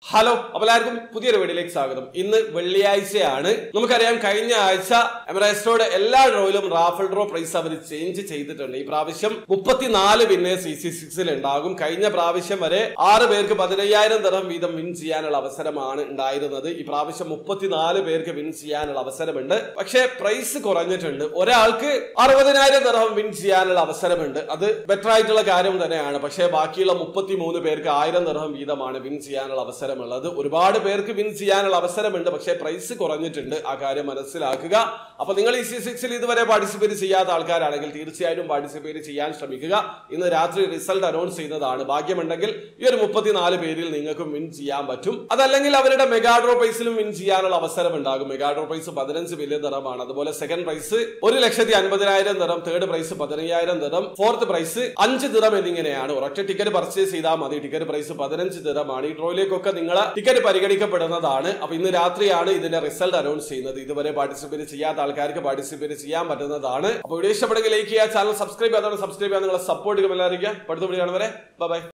hello അപ്പോൾ എല്ലാവർക്കും പുതിയൊരു വീഡിയോയിലേക്ക് സ്വാഗതം ഇന്ന് വെള്ളിയാഴ്ചയാണ് നമുക്കറിയാം കഴിഞ്ഞ ആഴ്ച എമറേസ്റ്റോയുടെ എല്ലാ ഡ്രോയിലും റാഫൽ ഡ്രോ പ്രൈസ് അവർ ചേഞ്ച് ചെയ്തിട്ടുണ്ട് ഈ പ്രാവശ്യം മുപ്പത്തിനാല് വിന്നേഴ്സ് ഇ സി സിക്സിൽ ഉണ്ടാകും കഴിഞ്ഞ പ്രാവശ്യം വരെ ആറ് പേർക്ക് പതിനയ്യായിരം തരം വീതം വിൻ ചെയ്യാനുള്ള അവസരമാണ് ഉണ്ടായിരുന്നത് ഈ പ്രാവശ്യം മുപ്പത്തിനാല് പേർക്ക് വിൻ ചെയ്യാനുള്ള അവസരമുണ്ട് പക്ഷേ പ്രൈസ് കുറഞ്ഞിട്ടുണ്ട് ഒരാൾക്ക് അറുപതിനായിരം തരം വിൻ ചെയ്യാനുള്ള അവസരമുണ്ട് അത് ബെറ്റർ ആയിട്ടുള്ള കാര്യം തന്നെയാണ് പക്ഷേ ബാക്കിയുള്ള മുപ്പത്തിമൂന്ന് പേർക്ക് ആയിരം തരം വീതമാണ് വിൻ ചെയ്യാനുള്ള അവസരമുള്ളത് ഒരുപാട് പേർക്ക് വിൻ ചെയ്യാനുള്ള അവസരമുണ്ട് പക്ഷേ പ്രൈസ് കുറഞ്ഞിട്ടുണ്ട് ആ കാര്യം മനസ്സിലാക്കുക അപ്പൊ നിങ്ങൾ ഈ സി സിക്സിൽ ഇതുവരെ പാർട്ടിസിപ്പേറ്റ് ചെയ്യാത്ത ആൾക്കാരാണെങ്കിൽ തീർച്ചയായിട്ടും പാർട്ടിസിപ്പേറ്റ് ചെയ്യാൻ ശ്രമിക്കുക ഇന്ന് രാത്രി റിസൾട്ട് അനൗൺസ് ചെയ്യുന്നതാണ് ഭാഗ്യമുണ്ടെങ്കിൽ ഈ ഒരു മുപ്പത്തിനാല് പേരിൽ നിങ്ങൾക്കും വിൻ ചെയ്യാൻ പറ്റും അതല്ലെങ്കിൽ അവരുടെ മെഗാഡ്രോ പ്രൈസിലും വിൻ ചെയ്യാനുള്ള അവസരം ഉണ്ടാകും മെഗാഡ്രോ പ്രൈസ് പതിനഞ്ച് മില്യൺ തരമാണ് അതുപോലെ സെക്കൻഡ് പ്രൈസ് ഒരു ലക്ഷത്തി അൻപതിനായിരം തരം തേർഡ് പ്രൈസ് പതിനയ്യായിരം തരം ഫോർത്ത് പ്രൈസ് അഞ്ച് ദിറം എന്നിങ്ങനെയാണ് ഒരൊറ്റ ടിക്കറ്റ് പർച്ചേസ് ചെയ്താൽ മതി ടിക്കറ്റ് പ്രൈസ് പതിനഞ്ച് ദിറമാണ് ഈ ഡ്രോയിലേക്കൊക്കെ നിങ്ങളെ ടിക്കറ്റ് പരിഗണിക്കപ്പെടുന്നതാണ് അപ്പൊ ഇന്ന് രാത്രിയാണ് ഇതിന്റെ റിസൾട്ട് അനൗൺസ് ചെയ്യുന്നത് ഇതുവരെ പാർട്ടിസിപ്പേറ്റ് ചെയ്യാത്ത ആൾക്കാർക്ക് പാർട്ടിസിപ്പേറ്റ് ചെയ്യാൻ പറ്റുന്നതാണ് അപ്പോൾ വീഡിയോ ഇഷ്ടപ്പെടുമെങ്കിൽ ലൈക്ക് ചെയ്യുക ചാനൽ സബ്സ്ക്രൈബ് ചെയ്യാതാണ് സബ്സ്ക്രൈബ് ചെയ്യാൻ നിങ്ങളെ സപ്പോർട്ട് എല്ലാവരും അടുത്ത വീഡിയോ കാണുവരെ ബൈ